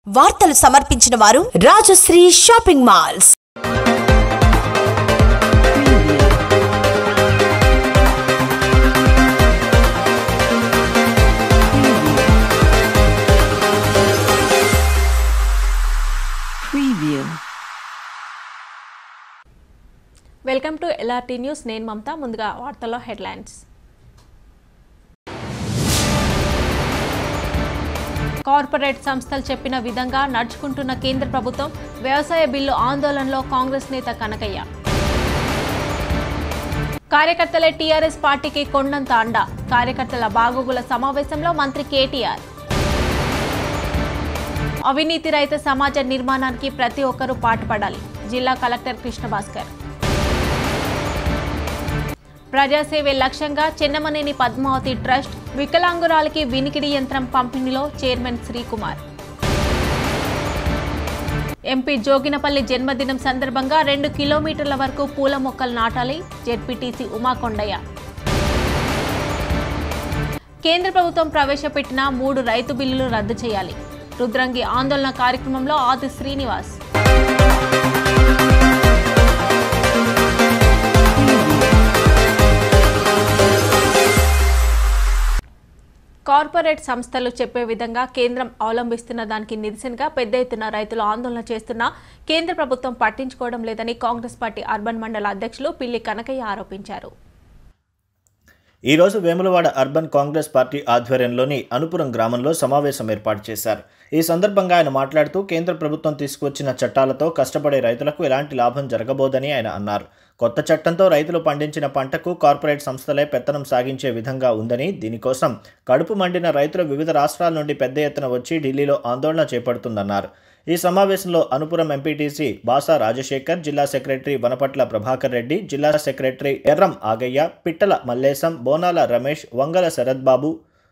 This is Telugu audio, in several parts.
వార్తలు సమర్పించిన వారు Rajashree shopping malls Preview. Welcome to LRT news నేను మమత ముందుగా వార్తల్లో హెడ్లైన్స్ కార్పొరేట్ సంస్థలు చెప్పిన విధంగా నడుచుకుంటున్న కేంద్ర ప్రభుత్వం వ్యవసాయ బిల్లు ఆందోళనలో కాంగ్రెస్ నేత కనకయ్య కార్యకర్తలే టీఆర్ఎస్ పార్టీకి కొండంత అండ కార్యకర్తల బాగోగుల సమావేశంలో మంత్రి కేటీఆర్ అవినీతి రహిత సమాజ నిర్మాణానికి ప్రతి ఒక్కరూ పాటుపడాలి జిల్లా కలెక్టర్ కృష్ణ భాస్కర్ ప్రజాసేవే లక్ష్యంగా చెన్నమనేని పద్మావతి ట్రస్ట్ వికలాంగురాలకి వినికిడి యంత్రం పంపిణీలో చైర్మన్ శ్రీకుమార్ ఎంపీ జోగినపల్లి జన్మదినం సందర్భంగా రెండు కిలోమీటర్ల వరకు పూల మొక్కలు నాటాలి జెడ్పీటీసీ ఉమాకొండయ్య కేంద్ర ప్రభుత్వం ప్రవేశపెట్టిన మూడు రైతు బిల్లులు రద్దు చేయాలి రుద్రంగి ఆందోళన కార్యక్రమంలో ఆది శ్రీనివాస్ కార్పొరేట్ సంస్థలు చెప్పే విధంగా కేంద్రం అవలంబిస్తున్న దానికి నిరసనగా పెద్ద ఎత్తున రైతులు ఆందోళన చేస్తున్నా కేంద్ర ప్రభుత్వం పట్టించుకోవడం లేదని కాంగ్రెస్ పార్టీ అర్బన్ మండల అధ్యక్షులు పిల్లి కనకయ్య ఆరోపించారు ఈ రోజు వేములవాడ అర్బన్ కాంగ్రెస్ పార్టీ ఆధ్వర్యంలోని అనుపురం గ్రామంలో సమావేశం ఏర్పాటు చేశారు ఈ సందర్భంగా ఆయన మాట్లాడుతూ కేంద్ర ప్రభుత్వం తీసుకువచ్చిన చట్టాలతో కష్టపడే రైతులకు ఎలాంటి లాభం జరగబోదని ఆయన అన్నారు కొత్త చట్టంతో రైతులు పండించిన పంటకు కార్పొరేట్ సంస్థలే పెత్తనం సాగించే విధంగా ఉందని దీనికోసం కడుపు మండిన రైతులు వివిధ రాష్ట్రాల నుండి పెద్ద ఎత్తున వచ్చి ఢిల్లీలో ఆందోళన చేపడుతుందన్నారు ఈ సమావేశంలో అనుపురం ఎంపీటీసీ బాసా రాజశేఖర్ జిల్లా సెక్రటరీ వనపట్ల ప్రభాకర్ రెడ్డి జిల్లా సెక్రటరీ ఎర్రం ఆగయ్య పిట్టల మల్లేశం బోనాల రమేష్ వంగల శరత్ బాబు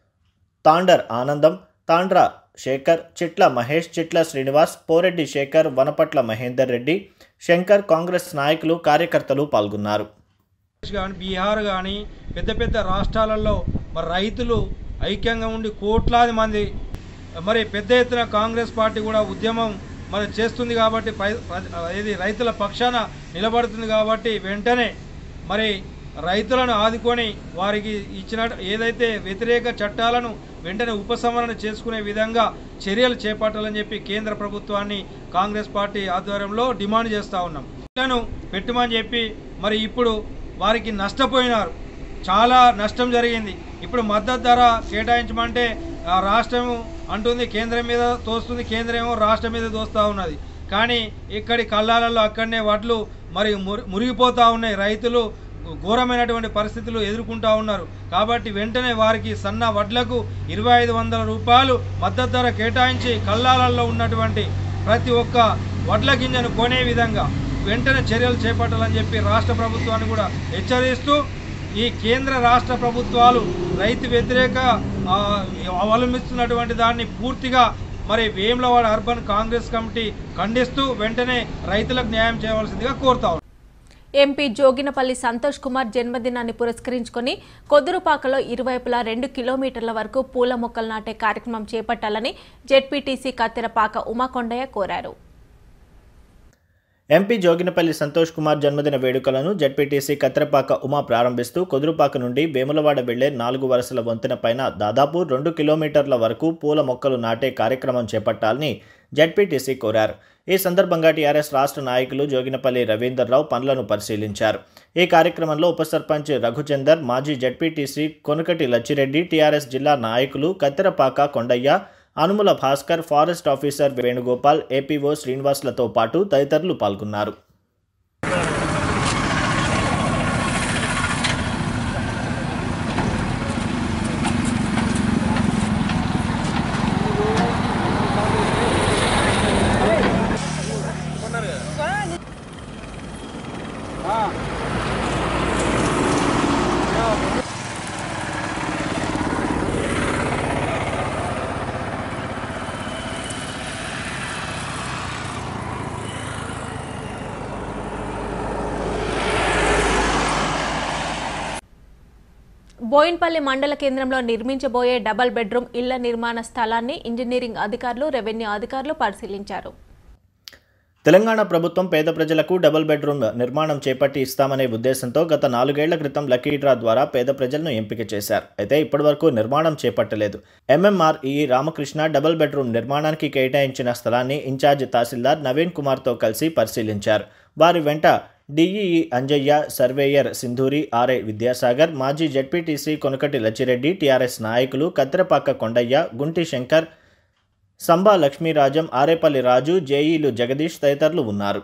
తాండర్ ఆనందం తాండ్ర శేఖర్ చిట్ల మహేష్ చిట్ల శ్రీనివాస్ పోరెడ్డి శేఖర్ వనపట్ల మహేందర్ రెడ్డి శంకర్ కాంగ్రెస్ నాయకులు కార్యకర్తలు పాల్గొన్నారు కానీ బీహార్ కానీ పెద్ద పెద్ద రాష్ట్రాలలో మరి రైతులు ఐక్యంగా ఉండి కోట్లాది మంది మరి పెద్ద ఎత్తున కాంగ్రెస్ పార్టీ కూడా ఉద్యమం మరి చేస్తుంది కాబట్టి పై- ప్ర- ఇది రైతుల పక్షాన నిలబడుతుంది కాబట్టి వెంటనే మరి రైతులను ఆదుకొని వారికి ఇచ్చిన ఏదైతే వ్యతిరేక చట్టాలను వెంటనే ఉపసంహరణ చేసుకునే విధంగా చర్యలు చేపట్టాలని చెప్పి కేంద్ర ప్రభుత్వాన్ని కాంగ్రెస్ పార్టీ ఆధ్వర్యంలో డిమాండ్ చేస్తూ ఉన్నాం ఇళ్లను పెట్టమని చెప్పి మరి ఇప్పుడు వారికి నష్టపోయినారు చాలా నష్టం జరిగింది ఇప్పుడు మద్దతు ధర కేటాయించమంటే ఆ రాష్ట్రం అంటుంది కేంద్రం మీద తోస్తుంది కేంద్రం ఏమో రాష్ట్రం మీద తోస్తూ ఉన్నది కానీ ఇక్కడి కళ్ళాలలో అక్కడనే వడ్లు మరి మురి మురిగిపోతూ ఉన్నాయి రైతులు ఘోరమైనటువంటి పరిస్థితులు ఎదుర్కొంటూ ఉన్నారు కాబట్టి వెంటనే వారికి సన్న వడ్లకు ఇరవై ఐదు వందల రూపాయలు మద్దతు ధర కేటాయించి కళ్ళాలలో ఉన్నటువంటి ప్రతి ఒక్క వడ్ల గింజను కొనే విధంగా వెంటనే చర్యలు చేపట్టాలని చెప్పి రాష్ట్ర ప్రభుత్వాన్ని కూడా హెచ్చరిస్తూ ఈ కేంద్ర రాష్ట్ర ప్రభుత్వాలు రైతు వ్యతిరేక ఆ, అవలంబిస్తున్నటువంటి దాన్ని పూర్తిగా మరి వేములవాడ అర్బన్ కాంగ్రెస్ కమిటీ ఖండిస్తూ వెంటనే రైతులకు న్యాయం చేయవలసిందిగా కోరుతా ఉన్నాం. ఎంపీ జోగినపల్లి సంతోష్ కుమార్ జన్మదినాన్ని పురస్కరించుకొని కొద్దురుపాకలో ఇరువైపులా రెండు కిలోమీటర్ల వరకు పూల మొక్కలు నాటే కార్యక్రమం చేపట్టాలని జెడ్పీటీసీ కత్తెరపాక ఉమాకొండయ్య కోరారు ఎంపీ జోగినపల్లి సంతోష్ కుమార్ జన్మదిన వేడుకలను జడ్పీటీసీ కత్రపాక ఉమా ప్రారంభిస్తూ కుదురుపాక నుండి వేములవాడ వెళ్లే నాలుగు వరుసల వంతెన పైన దాదాపు రెండు కిలోమీటర్ల వరకు పూల మొక్కలు నాటే కార్యక్రమం చేపట్టాలని జడ్పీటీసీ కోరారు ఈ సందర్భంగా టీఆర్ఎస్ రాష్ట్ర నాయకులు జోగినపల్లి రవీందర్రావు పనులను పరిశీలించారు ఈ కార్యక్రమంలో ఉప సర్పంచ్ రఘుచందర్ మాజీ జడ్పీటీసీ కొనకటి లచ్చిరెడ్డి టీఆర్ఎస్ జిల్లా నాయకులు Katterapaka Kondaiah Anumula Bhaskar forest officer Venugopal APO శ్రీనివాస్లతో పాటు తదితరులు పాల్గొన్నారు బోయిన్పల్లి మండల కేంద్రంలో నిర్మించబోయే డబుల్ బెడ్రూమ్ ఇళ్ల నిర్మాణ స్థలాన్ని ఇంజనీరింగ్ అధికారులు రెవెన్యూ అధికారులు పరిశీలించారు తెలంగాణ ప్రభుత్వం పేద ప్రజలకు డబుల్ బెడ్రూమ్ నిర్మాణం చేపట్టి ఇస్తామనే ఉద్దేశంతో గత నాలుగేళ్ల క్రితం లక్కీ డ్రా ద్వారా పేద ప్రజలను ఎంపిక చేశారు అయితే ఇప్పటివరకు నిర్మాణం చేపట్టలేదు ఎంఎంఆర్ఈ రామకృష్ణ డబుల్ బెడ్రూమ్ నిర్మాణానికి కేటాయించిన స్థలాన్ని ఇన్ఛార్జ్ తహసీల్దార్ నవీన్ కుమార్తో కలిసి పరిశీలించారు వారి వెంట DEE Anjaiah surveyor Sindhuri RI Vidyasagar మాజీ జడ్పీటీసీ కొనకటి లచ్చిరెడ్డి టీఆర్ఎస్ నాయకులు కత్తిరపాక కొండయ్య గుంటి శంకర్ సంబా లక్ష్మీరాజం ఆరేపల్లి రాజు జేఈలు జగదీష్ తదితరులు ఉన్నారు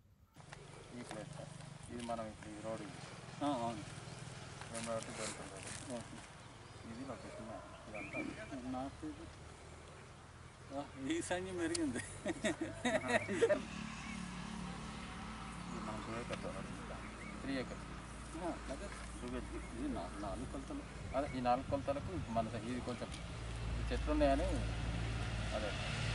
ఈ సంఖ్య మెరిగింది త్రీ ఏకర్స్ ఇది నా- నాలుగు కొలతలు అదే ఈ నాలుగు కొలతలకు మన ఇది కొంచెం ఈ చెట్లు ఉన్నాయని అదే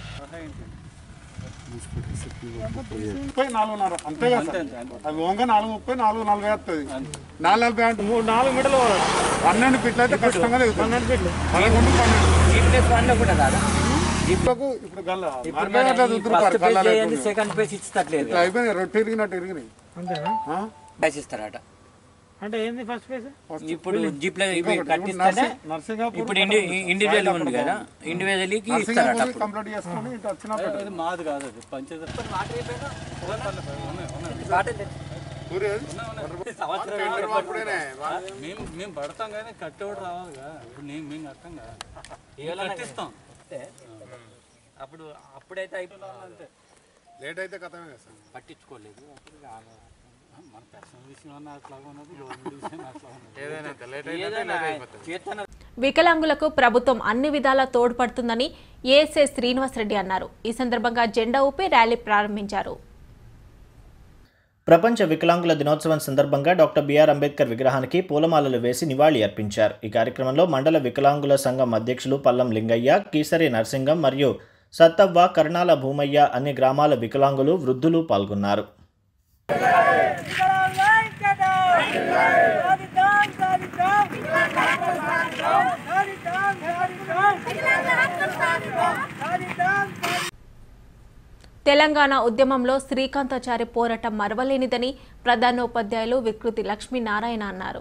ముప్పై నాలుగున్నర అంతే కదా సార్ అవి వంగ నాలుగు ముప్పై నాలుగు నలభై వస్తుంది నాలుగు నలభై అంటే మూడు నాలుగు మీటర్లు పన్నెండు ఫీట్లు అయితే ఖచ్చితంగా పన్నెండు ఫీట్లు పదకొండు పన్నెండు ఇప్పుడు ఇప్పుడు గల్ల నలభై అట్లా దుద్దురుపారు గల్లాలు ఎక్కువ. సెకండ్ పేజ్ ఇచ్చట్లేదు ఇట్లా అయిపోయినాయి రొట్టె ఇరిగినట్టు ఇరిగినాయి ఆ? పేజ్ ఇస్తారట అంటే ఏంది ఫస్ట్ పేజ్ ఇప్పుడు జీప్ లో ఇవి ఇంకొకటి, కట్టిస్తేనే నర్సింగ్- నర్సింగాపూర్ ఇప్పుడు ఇండి ఇండివిజువల్ ఉంది కదా ఇండివిజువల్ కి ఇస్తారట నర్సింగాపూర్ అప్పుడు. కంప్లీట్ చేసుకొని ఇటు వచ్చినప్పుడు అది మాది కాదు అది పంచాయతీ ఊరు ఏది? అప్పుడేనే. మేము మేము పడతాం కానీ కట్టేవాడు రావాలిగా ఇప్పుడు నేను మేము కట్టం కదా మేము కట్టిస్తాం అప్పుడు అప్పుడైతే అయిపోయింది లేట్ అయితే కథమే కదా సార్ పట్టించుకోలేదు అప్పుడు రాగా- మన పర్సనల్ విషయం అన్న అట్లా ఉన్నది గవర్నమెంట్ విషయం అట్లా ఉన్నది ఏదైనా చేతన వికలాంగులకు ప్రభుత్వం అన్ని విధాలా తోడ్పడుతుందని ఏఎస్ఏ శ్రీనివాసరెడ్డి అన్నారు ఈ సందర్భంగా జెండా ఊపి ర్యాలీ ప్రారంభించారు ప్రపంచ వికలాంగుల దినోత్సవం సందర్భంగా డాక్టర్ బిఆర్ అంబేద్కర్ విగ్రహానికి పూలమాలలు వేసి నివాళి అర్పించారు ఈ కార్యక్రమంలో మండల వికలాంగుల సంఘం అధ్యక్షులు పల్లం లింగయ్య కీసరి నరసింగం మరియు సత్తవ్వ కర్ణాల భూమయ్య అన్ని గ్రామాల వికలాంగులు వృద్ధులు పాల్గొన్నారు తెలంగాణ ఉద్యమంలో శ్రీకాంతాచారి పోరాటం మరవలేనిదని ప్రధానోపాధ్యాయులు వికృతి లక్ష్మీనారాయణ అన్నారు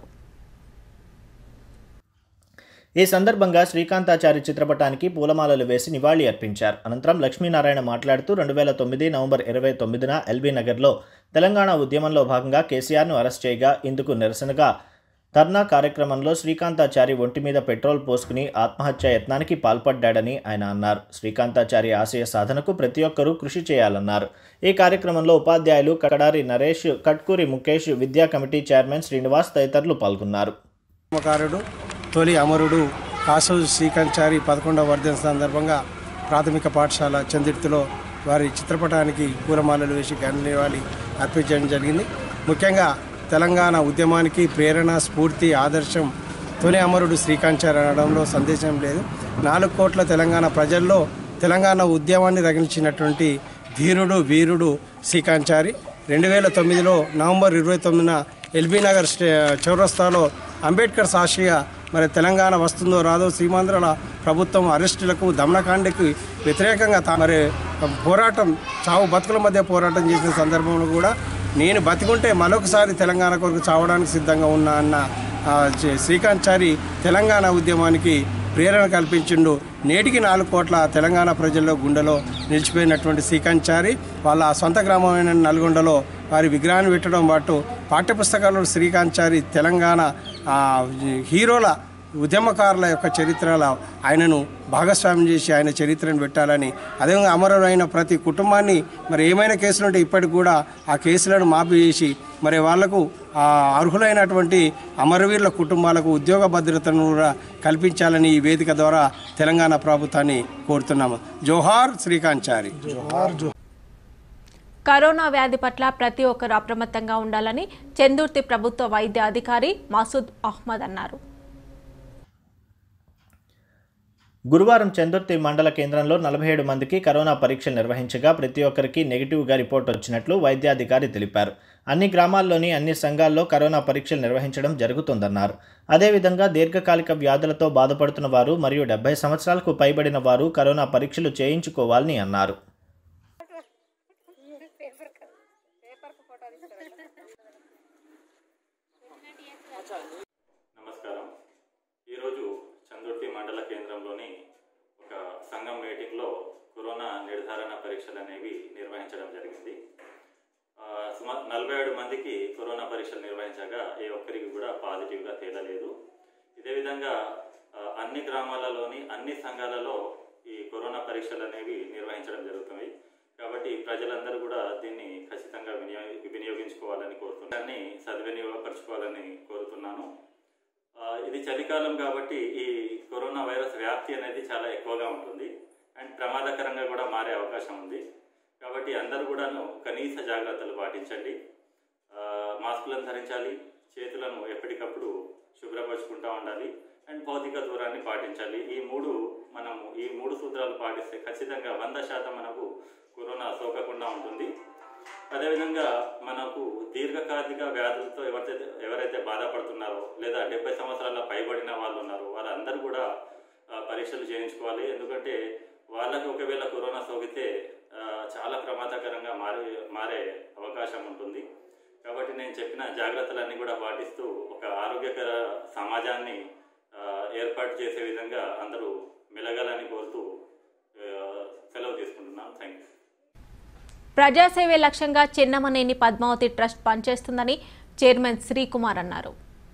ఈ సందర్భంగా శ్రీకాంతాచారి చిత్రపటానికి పూలమాలలు వేసి నివాళి అర్పించారు అనంతరం లక్ష్మీనారాయణ మాట్లాడుతూ రెండు వేల తొమ్మిది నవంబర్ ఇరవై తొమ్మిదిన ఎల్బీ నగర్లో తెలంగాణ ఉద్యమంలో భాగంగా కేసీఆర్ను అరెస్ట్ చేయగా ఇందుకు నిరసనగా ధర్నా కార్యక్రమంలో శ్రీకాంతాచారి ఒంటి మీద పెట్రోల్ పోసుకుని ఆత్మహత్య యత్నానికి పాల్పడ్డాడని ఆయన అన్నారు శ్రీకాంతాచారి ఆశయ సాధనకు ప్రతి ఒక్కరూ కృషి చేయాలన్నారు ఈ కార్యక్రమంలో ఉపాధ్యాయులు కడారి నరేష్ కట్కూరి ముఖేష్ విద్యా కమిటీ చైర్మన్ శ్రీనివాస్ తదితరులు పాల్గొన్నారు ఉద్యమకారుడు తొలి అమరుడు కాసోజు శ్రీకాంచారి పదకొండవ వర్ధన సందర్భంగా ప్రాథమిక పాఠశాల చందిర్తిలో వారి చిత్రపటానికి పూలమాలలు వేసి ఘననివాళి అర్పించడం జరిగింది ముఖ్యంగా తెలంగాణ ఉద్యమానికి ప్రేరణ స్ఫూర్తి ఆదర్శం తొలి అమరుడు శ్రీకాంచారి అనడంలో సందేశం లేదు నాలుగు కోట్ల తెలంగాణ ప్రజల్లో తెలంగాణ ఉద్యమాన్ని రగిల్చినటువంటి ధీరుడు వీరుడు శ్రీకాంచారి రెండు వేల తొమ్మిదిలో నవంబర్ ఇరవై తొమ్మిదిన ఎల్బీ నగర్ స్టే చౌరస్తాలో అంబేద్కర్ సాక్షిగా మరి తెలంగాణ వస్తుందో రాదో సీమాంధ్రాల ప్రభుత్వం అరెస్టులకు దమనకాండకి వ్యతిరేకంగా తా- మరి పోరాటం చావు బతుకుల మధ్య పోరాటం చేసిన సందర్భంలో కూడా నేను బతికుంటే మరొకసారి తెలంగాణ కొరకు చావడానికి సిద్ధంగా ఉన్నా అన్న ఆ, శ్రీ- శ్రీకాంత్ చారి తెలంగాణ ఉద్యమానికి ప్రేరణ కల్పించిండు నేటికి నాలుగు కోట్ల తెలంగాణ ప్రజల్లో గుండెలో నిలిచిపోయినటువంటి శ్రీకాంత్ చారి వాళ్ళ సొంత గ్రామమైన నల్గొండలో వారి విగ్రహాన్ని పెట్టడం పాటు పాఠ్యపుస్తకాల్లో శ్రీకాంత్ చారి తెలంగాణ ఆ, హీరోల ఉద్యమకారుల యొక్క చరిత్రల ఆయనను భాగస్వామ్యం చేసి ఆయన చరిత్రను పెట్టాలని అదేవిధంగా అమరులైన ప్రతి కుటుంబాన్ని మరి ఏమైనా కేసులు ఉంటే ఇప్పటికి కూడా ఆ కేసులను మాఫీ చేసి మరి వాళ్లకు ఆ అర్హులైనటువంటి అమరవీరుల కుటుంబాలకు ఉద్యోగ భద్రతను కూడా కల్పించాలని ఈ వేదిక ద్వారా తెలంగాణ ప్రభుత్వాన్ని కోరుతున్నాము జోహార్ శ్రీకాంత్ చారి కరోనా వ్యాధి పట్ల ప్రతి ఒక్కరూ అప్రమత్తంగా ఉండాలని చెందుర్తి ప్రభుత్వ వైద్య అధికారి మసూద్ అహ్మద్ అన్నారు గురువారం చందుర్తి మండల కేంద్రంలో నలభై ఏడు మందికి కరోనా పరీక్ష నిర్వహించగా ప్రతి ఒక్కరికి నెగిటివ్గా రిపోర్ట్ వచ్చినట్లు వైద్యాధికారి తెలిపారు అన్ని గ్రామాల్లోని అన్ని సంఘాల్లో కరోనా పరీక్షలు నిర్వహించడం జరుగుతుందన్నారు అదేవిధంగా దీర్ఘకాలిక వ్యాధులతో బాధపడుతున్న వారు మరియు డెబ్బై సంవత్సరాలకు పైబడిన వారు కరోనా పరీక్షలు చేయించుకోవాలని అన్నారు నమస్కారం ఈరోజు చందుర్తి మండల కేంద్రంలోని ఒక సంఘం మీటింగ్లో కరోనా నిర్ధారణ పరీక్షలు అనేవి నిర్వహించడం జరిగింది ఆ, సుమారు నలభై ఏడు మందికి కరోనా పరీక్షలు నిర్వహించగా ఏ ఒక్కరికి కూడా పాజిటివ్గా తేలలేదు ఇదే విధంగా ఆ, అన్ని గ్రామాలలోని అన్ని సంఘాలలో ఈ కరోనా పరీక్షలు అనేవి నిర్వహించడం జరుగుతుంది కాబట్టి ప్రజలందరూ కూడా దీన్ని ఖచ్చితంగా వినియోగ వినియోగించుకోవాలని కోరుతున్నాను దాన్ని సద్వినియోగపరచుకోవాలని కోరుతున్నాను ఆ, ఇది చలికాలం కాబట్టి ఈ కరోనా వైరస్ వ్యాప్తి అనేది చాలా ఎక్కువగా ఉంటుంది అండ్ ప్రమాదకరంగా కూడా మారే అవకాశం ఉంది కాబట్టి అందరూ కూడాను కనీస జాగ్రత్తలు పాటించండి ఆ, మాస్కులను ధరించాలి చేతులను ఎప్పటికప్పుడు శుభ్రపరచుకుంటూ ఉండాలి అండ్ భౌతిక దూరాన్ని పాటించాలి ఈ మూడు మనము ఈ మూడు సూత్రాలు పాటిస్తే ఖచ్చితంగా వంద శాతం మనకు కరోనా సోకకుండా ఉంటుంది అదేవిధంగా మనకు దీర్ఘకాలిక వ్యాధులతో ఎవరైతే ఎవరైతే బాధపడుతున్నారో లేదా డెబ్బై సంవత్సరాల పైబడిన వాళ్ళు ఉన్నారో వారందరూ కూడా ఆ, పరీక్షలు చేయించుకోవాలి ఎందుకంటే వాళ్ళకి ఒకవేళ కరోనా సోకితే ఆ, చాలా ప్రమాదకరంగా మారే మారే అవకాశం ఉంటుంది కాబట్టి నేను చెప్పిన జాగ్రత్తలన్నీ కూడా పాటిస్తూ ఒక ఆరోగ్యకర సమాజాన్ని ఆ, ఏర్పాటు చేసే విధంగా అందరూ మెలగాలని కోరుతూ ఆ, సెలవు తీసుకుంటున్నాను థ్యాంక్ యూ ప్రజాసేవే లక్ష్యంగా చిన్నమనేని పద్మావతి ట్రస్ట్ పనిచేస్తుందని చైర్మన్ శ్రీకుమార్ అన్నారు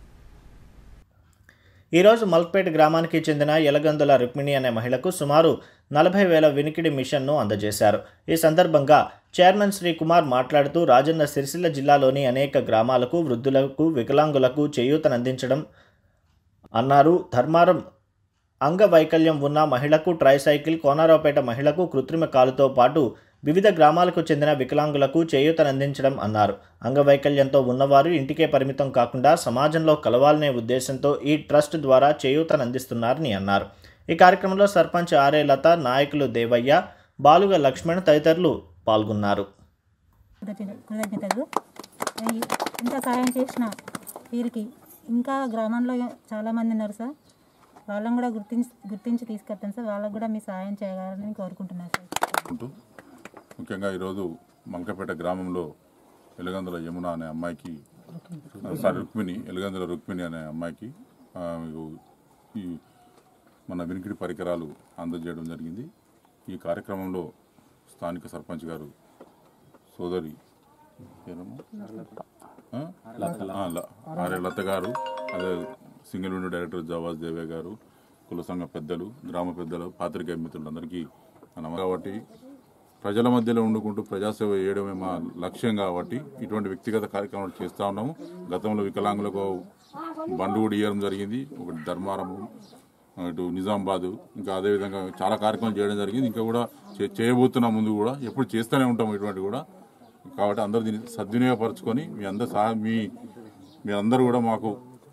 ఈరోజు మల్క్పేట గ్రామానికి చెందిన ఎలగందుల రుక్మిణి అనే మహిళకు సుమారు నలభై వేల వినికిడి మిషన్ను అందజేశారు ఈ సందర్భంగా చైర్మన్ శ్రీ కుమార్ మాట్లాడుతూ రాజన్న సిరిసిల్ల జిల్లాలోని అనేక గ్రామాలకు వృద్ధులకు వికలాంగులకు చేయూతనందించడం అన్నారు ధర్మారం అంగవైకల్యం ఉన్న మహిళకు ట్రైసైకిల్ కోనారావుపేట మహిళకు కృత్రిమ కాలుతో పాటు వివిధ గ్రామాలకు చెందిన వికలాంగులకు చేయూతనందించడం అన్నారు అంగవైకల్యంతో ఉన్నవారు ఇంటికే పరిమితం కాకుండా సమాజంలో కలవాలనే ఉద్దేశంతో ఈ ట్రస్ట్ ద్వారా చేయూతనందిస్తున్నారని అన్నారు ఈ కార్యక్రమంలో సర్పంచ్ ఆర్ఏ లత నాయకులు దేవయ్య బాలుగ లక్ష్మణ్ తదితరులు పాల్గొన్నారు కృతజ్ఞతలు ఈ- ఇంత సాయం చేసిన వీరికి ఇంకా గ్రామంలో చాలామంది ఉన్నారు సార్ వాళ్ళని కూడా గుర్తించి గుర్తించి తీసుకొస్తాను సార్ వాళ్ళకు కూడా మీ సాయం చేయాలని కోరుకుంటున్నాను సార్ ఉంటూ ముఖ్యంగా ఈరోజు మల్కపేట గ్రామంలో ఎలుగందుల యమున అనే అమ్మాయికి సారీ రుక్మిణి ఎలుగందుల రుక్మిణి అనే అమ్మాయికి ఆ, ఈ మన వినికిడి పరికరాలు అందజేయడం జరిగింది ఈ కార్యక్రమంలో స్థానిక సర్పంచ్ గారు సోదరి పేరమ్మా? ఆ? ఆ, ల- ఆర్య లత గారు అదే సింగిల్ విండో డైరెక్టర్ జవాజ్ దేవే గారు కుల సంఘ పెద్దలు గ్రామ పెద్దలు పాత్రికేయ మిత్రులందరికీ నమ కాబట్టి ప్రజల మధ్యలో ఉండుకుంటూ ప్రజాసేవ చేయడమే మా లక్ష్యం కాబట్టి ఇటువంటి వ్యక్తిగత కార్యక్రమాలు చేస్తూ ఉన్నాము గతంలో వికలాంగులకు బండు కూడా ఇవ్వడం జరిగింది ఒకటి ధర్మారము ఇటు నిజామాబాద్ ఇంకా అదేవిధంగా చాలా కార్యక్రమాలు చేయడం జరిగింది ఇంకా కూడా చే- చేయబోతున్నాం ముందు కూడా ఎప్పుడు చేస్తూనే ఉంటాము ఇటువంటి కూడా కాబట్టి అందరూ దీన్ని సద్వినియోగపరచుకొని మీ అందరు సహా మీ మీ అందరూ కూడా మాకు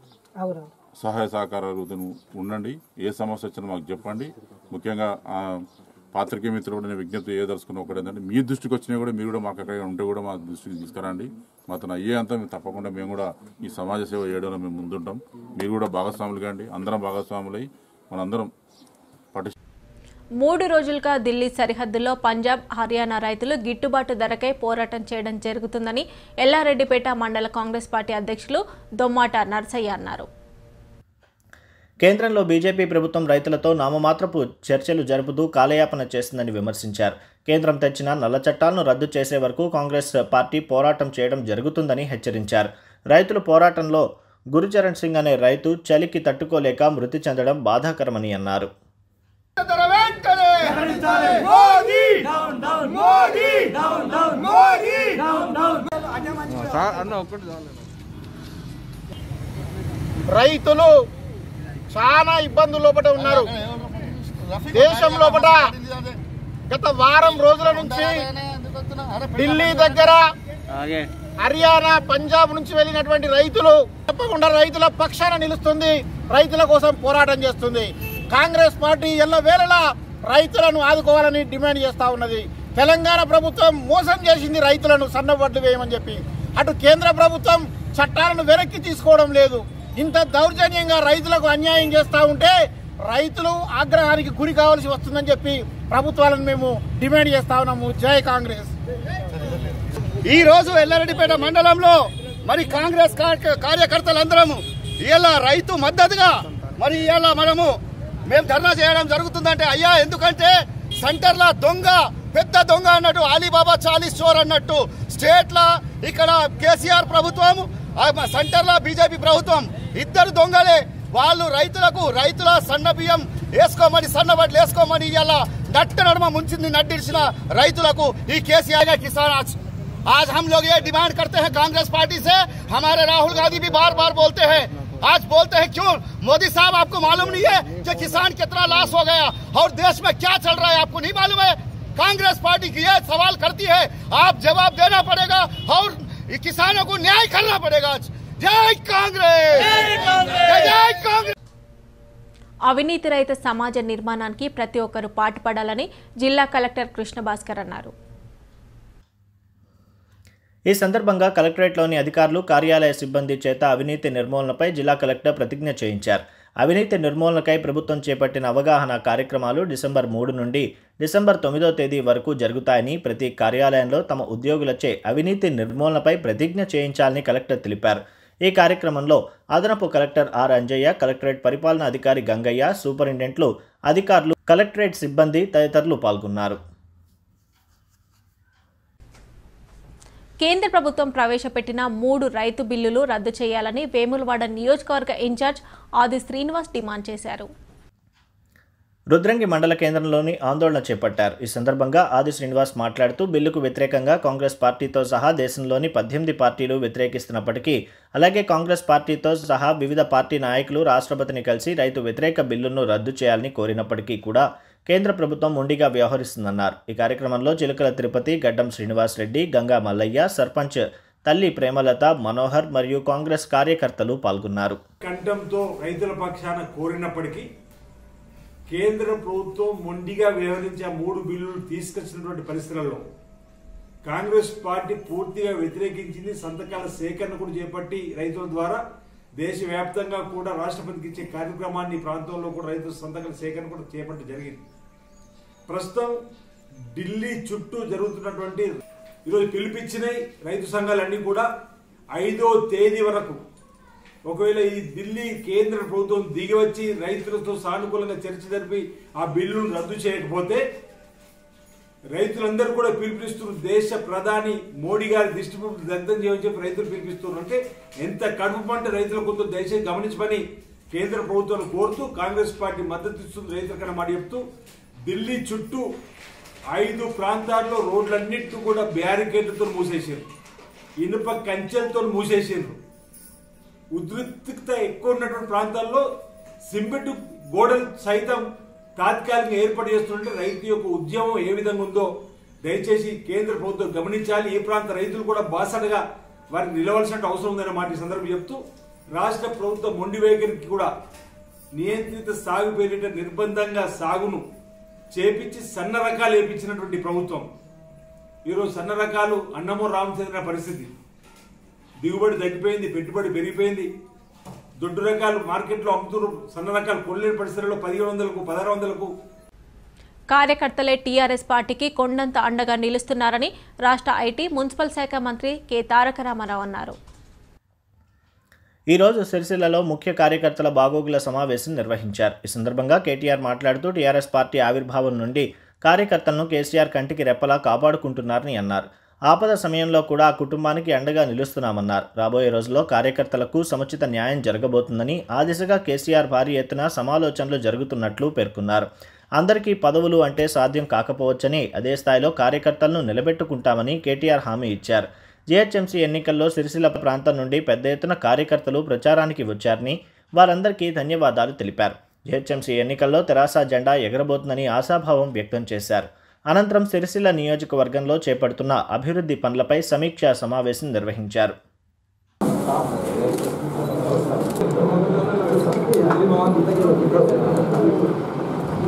సహాయ సహకారాలు ఉండండి ఏ సమస్య వచ్చినా మాకు చెప్పండి ముఖ్యంగా ఆ, పాత్రికేయ మిత్రులు కూడా నేను విజ్ఞప్తి చేయదలుచుకున్న ఒకటి ఏంటంటే మీ దృష్టికి వచ్చినా కూడా మీరు కూడా మాకు ఎక్కడ ఉంటే కూడా మా దృష్టికి తీసుకురండి మాతో అయ్యే అంతా మేము తప్పకుండా మేము కూడా ఈ సమాజ సేవ చేయడంలో మేము ముందుంటాం మీరు కూడా భాగస్వాములు కాండి అందరం భాగస్వాములై మనందరం పటి మూడు రోజులుగా ఢిల్లీ సరిహద్దులో పంజాబ్ హర్యానా రైతులు గిట్టుబాటు ధరకై పోరాటం చేయడం జరుగుతుందని ఎల్లారెడ్డిపేట మండల కాంగ్రెస్ పార్టీ అధ్యక్షులు దొమ్మాట నర్సయ్య అన్నారు కేంద్రంలో బీజేపీ ప్రభుత్వం రైతులతో నామమాత్రపు చర్చలు జరుపుతూ కాలయాపన చేస్తుందని విమర్శించారు కేంద్రం తెచ్చిన నల్ల చట్టాలను రద్దు చేసే వరకు కాంగ్రెస్ పార్టీ పోరాటం చేయడం జరుగుతుందని హెచ్చరించారు రైతుల పోరాటంలో గురుచరణ్ సింగ్ అనే రైతు చలికి తట్టుకోలేక మృతి చెందడం బాధాకరమని అన్నారు రైతులు చాలా ఇబ్బందుల లోపల ఉన్నారు దేశం లోపల గత వారం రోజుల నుంచి ఢిల్లీ దగ్గర హర్యానా పంజాబ్ నుంచి వెళ్ళినటువంటి రైతులు తప్పకుండా రైతుల పక్షాన నిలుస్తుంది రైతుల కోసం పోరాటం చేస్తుంది కాంగ్రెస్ పార్టీ ఎల్లవేళలా రైతులను ఆదుకోవాలని డిమాండ్ చేస్తా ఉన్నది తెలంగాణ ప్రభుత్వం మోసం చేసింది రైతులను సన్నబడ్లు వేయమని చెప్పి అటు కేంద్ర ప్రభుత్వం చట్టాలను వెనక్కి తీసుకోవడం లేదు ఇంత దౌర్జన్యంగా రైతులకు అన్యాయం చేస్తా ఉంటే రైతులు ఆగ్రహానికి గురి కావాల్సి వస్తుందని చెప్పి ప్రభుత్వాలను మేము డిమాండ్ చేస్తా ఉన్నాము జై కాంగ్రెస్ ఈ రోజు ఎల్లారెడ్డిపేట మండలంలో మరి కాంగ్రెస్ కార్య- కార్యకర్తలందరము ఇలా రైతు మద్దతుగా మరి ఇలా మనము మేము ధర్నా చేయడం జరుగుతుందంటే అయ్యా ఎందుకంటే సెంటర్ల దొంగ పెద్ద దొంగ అన్నట్టు అలీబాబా చాలీస్ చోర్ అన్నట్టు స్టేట్ల ఇక్కడ కేసీఆర్ ప్రభుత్వం ఆ సెంటర్ల బీజేపీ ప్రభుత్వం ఇద్దరు దొంగలే వాళ్ళు రైతులకు రైతుల సన్న బియ్యం వేసుకోమని సన్నబట్లు వేసుకోమని ఇలా నట్ట నడుమ ముంచింది నడ్డిడిచిన రైతులకు ఈ కేసీఆర్ కిసాన్ आज आज हम लोग ये डिमांड करते हैं कांग्रेस पार्टी से हमारे राहुल गांधी भी बार बार बोलते हैं आज बोलते हैं क्यों मोदी साहब आपको मालूम नहीं है कि किसान कितना लॉस हो गया और देश में क्या चल रहा है आपको नहीं मालूम है कांग्रेस पार्टी की ये सवाल करती है आप जवाब देना पड़ेगा और ये किसानों को न्याय करना पड़ेगा आज जय कांग्रेस जय जय कांग्रेस అవినీతి రహిత సమాజ నిర్మాణానికి ప్రతి ఒక్కరూ పాటుపడాలని జిల్లా కలెక్టర్ కృష్ణ భాస్కర్ అన్నారు ఈ సందర్భంగా కలెక్టరేట్లోని అధికారులు కార్యాలయ సిబ్బంది చేత అవినీతి నిర్మూలనపై జిల్లా కలెక్టర్ ప్రతిజ్ఞ చేయించారు అవినీతి నిర్మూలనకై ప్రభుత్వం చేపట్టిన అవగాహన కార్యక్రమాలు డిసెంబర్ మూడు నుండి డిసెంబర్ తొమ్మిదో తేదీ వరకు జరుగుతాయని ప్రతి కార్యాలయంలో తమ ఉద్యోగులచే అవినీతి నిర్మూలనపై ప్రతిజ్ఞ చేయించాలని కలెక్టర్ తెలిపారు ఈ కార్యక్రమంలో అదనపు కలెక్టర్ ఆర్ అంజయ్య కలెక్టరేట్ పరిపాలనా అధికారి గంగయ్య సూపరింటెండెంట్లు అధికారులు కలెక్టరేట్ సిబ్బంది తదితరులు పాల్గొన్నారు కేంద్ర ప్రభుత్వం ప్రవేశపెట్టిన మూడు రైతు బిల్లులు రద్దు చేయాలని వేములవాడ నియోజకవర్గ ఇన్ఛార్జ్ ఆది శ్రీనివాస్ డిమాండ్ చేశారు రుద్రంగి మండల కేంద్రంలోని ఆందోళన చేపట్టారు ఈ సందర్భంగా ఆది శ్రీనివాస్ మాట్లాడుతూ బిల్లుకు వ్యతిరేకంగా కాంగ్రెస్ పార్టీతో సహా దేశంలోని పద్దెనిమిది పార్టీలు వ్యతిరేకిస్తున్నప్పటికీ అలాగే కాంగ్రెస్ పార్టీతో సహా వివిధ పార్టీ నాయకులు రాష్ట్రపతిని కలిసి రైతు వ్యతిరేక బిల్లును రద్దు చేయాలని కోరినప్పటికీ కూడా కేంద్ర ప్రభుత్వం మొండిగా వ్యవహరిస్తుందన్నారు ఈ కార్యక్రమంలో చిలుకల తిరుపతి గడ్డం శ్రీనివాస్ రెడ్డి గంగా మల్లయ్య సర్పంచ్ తల్లి ప్రేమలత మనోహర్ మరియు కాంగ్రెస్ కార్యకర్తలు పాల్గొన్నారు కంఠంతో రైతుల పక్షాన కోరినప్పటికీ కేంద్ర ప్రభుత్వం మొండిగా వ్యవహరించే ఆ మూడు బిల్లులు తీసుకొచ్చినటువంటి పరిస్థితులలో కాంగ్రెస్ పార్టీ పూర్తిగా వ్యతిరేకించింది సంతకాల సేకరణ కూడా చేపట్టి రైతుల ద్వారా దేశవ్యాప్తంగా కూడా రాష్ట్రపతికి ఇచ్చే కార్యక్రమాన్ని ఈ ప్రాంతంలో కూడా రైతుల సంతకాల సేకరణ కూడా చేపట్టడం జరిగింది ప్రస్తుతం ఢిల్లీ చుట్టూ జరుగుతున్నటువంటి ఈరోజు పిలిపించినాయి రైతు సంఘాలన్నీ కూడా ఐదో తేదీ వరకు ఒకవేళ ఈ ఢిల్లీ కేంద్ర ప్రభుత్వం దిగి వచ్చి రైతులతో సానుకూలంగా చర్చ జరిపి ఆ బిల్లును రద్దు చేయకపోతే రైతులందరూ కూడా పిలిపిస్తున్నారు దేశ ప్రధాని మోడీ గారి దృష్టి దగ్ధం చేయమని చెప్పి రైతులు పిలిపిస్తున్నారు అంటే ఎంత కడుపు పంట రైతులకు ఉందో దయచేసి గమనించమని కేంద్ర ప్రభుత్వాన్ని కోరుతూ కాంగ్రెస్ పార్టీ మద్దతు ఇస్తుంది రైతులకన్నా మాట చెప్తూ ఢిల్లీ చుట్టూ ఐదు ప్రాంతాల్లో రోడ్లన్నింటినీ కూడా బ్యారికేడ్లతో మూసేసారు ఇనుప కంచెలతో మూసేసారు ఉద్రిక్తత ఎక్కువ ఉన్నటువంటి ప్రాంతాల్లో సిమెంట్ గోడలు సైతం తాత్కాలికంగా ఏర్పాటు చేస్తుంటే రైతు యొక్క ఉద్యమం ఏ విధంగా ఉందో దయచేసి కేంద్ర ప్రభుత్వం గమనించాలి ఈ ప్రాంత రైతులు కూడా బాసటగా వారికి నిలవలసిన అవసరం ఉందనే మాట ఈ సందర్భం చెప్తూ రాష్ట్ర ప్రభుత్వ మొండి వైఖరికి కూడా నియంత్రిత సాగు పేరిట నిర్బంధంగా సాగును చేపించి సన్న రకాలు వేపించినటువంటి ప్రభుత్వం ఈరోజు సన్న రకాలు అన్నమో రామచంద్ర పరిస్థితి దిగుబడి తగ్గిపోయింది పెట్టుబడి పెరిగిపోయింది దొడ్డు రకాలు మార్కెట్లో అమ్ముతున్నారు సన్న రకాలు కొనలేని పరిస్థితుల్లో పదిహేను వందలకు పదహారు వందలకు కార్యకర్తలే టీఆర్ఎస్ పార్టీకి కొండంత అండగా నిలుస్తున్నారని రాష్ట్ర ఐటీ మున్సిపల్ శాఖ మంత్రి కె తారక రామారావు అన్నారు ఈరోజు సిరిసిల్లలో ముఖ్య కార్యకర్తల బాగోగుల సమావేశం నిర్వహించారు ఈ సందర్భంగా కేటీఆర్ మాట్లాడుతూ టీఆర్ఎస్ పార్టీ ఆవిర్భావం నుండి కార్యకర్తలను కేసీఆర్ కంటికి రెప్పలా కాపాడుకుంటున్నారని అన్నారు ఆపద సమయంలో కూడా ఆ కుటుంబానికి అండగా నిలుస్తున్నామన్నారు రాబోయే రోజుల్లో కార్యకర్తలకు సముచిత న్యాయం జరగబోతుందని ఆ దిశగా కేసీఆర్ భారీ ఎత్తున సమాలోచనలు జరుగుతున్నట్లు పేర్కొన్నారు అందరికీ పదవులు అంటే సాధ్యం కాకపోవచ్చని అదే స్థాయిలో కార్యకర్తలను నిలబెట్టుకుంటామని కేటీఆర్ హామీ ఇచ్చారు జీహెచ్ఎంసీ ఎన్నికల్లో సిరిసిల్ల ప్రాంతం నుండి పెద్ద ఎత్తున కార్యకర్తలు ప్రచారానికి వచ్చారని వారందరికీ ధన్యవాదాలు తెలిపారు జీహెచ్ఎంసీ ఎన్నికల్లో తెరాస జెండా ఎగరబోతుందని ఆశాభావం వ్యక్తం చేశారు అనంతరం సిరిసిల్ల నియోజకవర్గంలో చేపడుతున్న అభివృద్ధి పనులపై సమీక్షా సమావేశం నిర్వహించారు Thank you.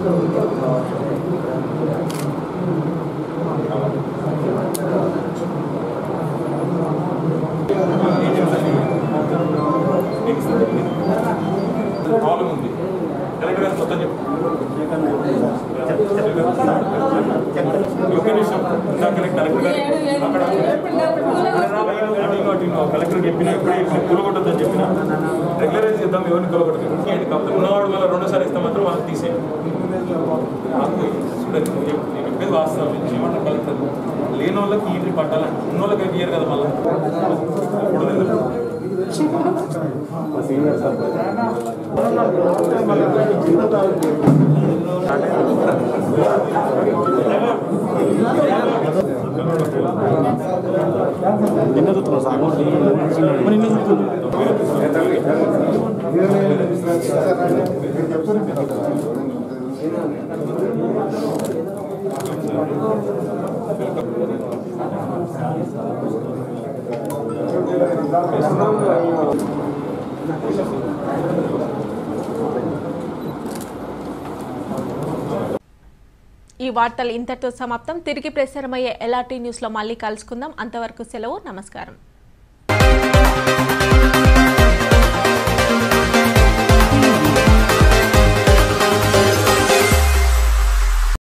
ప్రాబ్లం ఉంది కలెక్టర్ గారు మొత్తం చెప్పు ఒక్క నిమిషం ఇందాకనే కలెక్టర్ గారు అక్కడ అటు ఇటు కలెక్టర్ చెప్పిన ఇప్పుడే ఇప్పుడు కూలగొట్టద్దని చెప్పిన రెగ్యులరైజ్ చేద్దాం ఎవరిని కూలగొట్టదు ఏంటి కాకపోతే ఉన్నవాడు మళ్ళీ రెండోసారి ఇస్తే మాత్రం వాళ్ళకి తీసేయండి నాకు చూడండి నేను చెప్- నేను చెప్పేది వాస్తవం నేను చేయమంటాను కలెక్టర్ లేని వాళ్ళకి ఈ పట్టాలంటే ఉన్న వాళ్ళకి ఇయ్యరు కదా మళ్ళీ ఇప్పుడు నేను ఈ వార్తలు ఇంతటితో సమాప్తం తిరిగి ప్రసారమయ్యే ఎల్ఆర్టీ న్యూస్లో మళ్ళీ కలుసుకుందాం అంతవరకు సెలవు నమస్కారం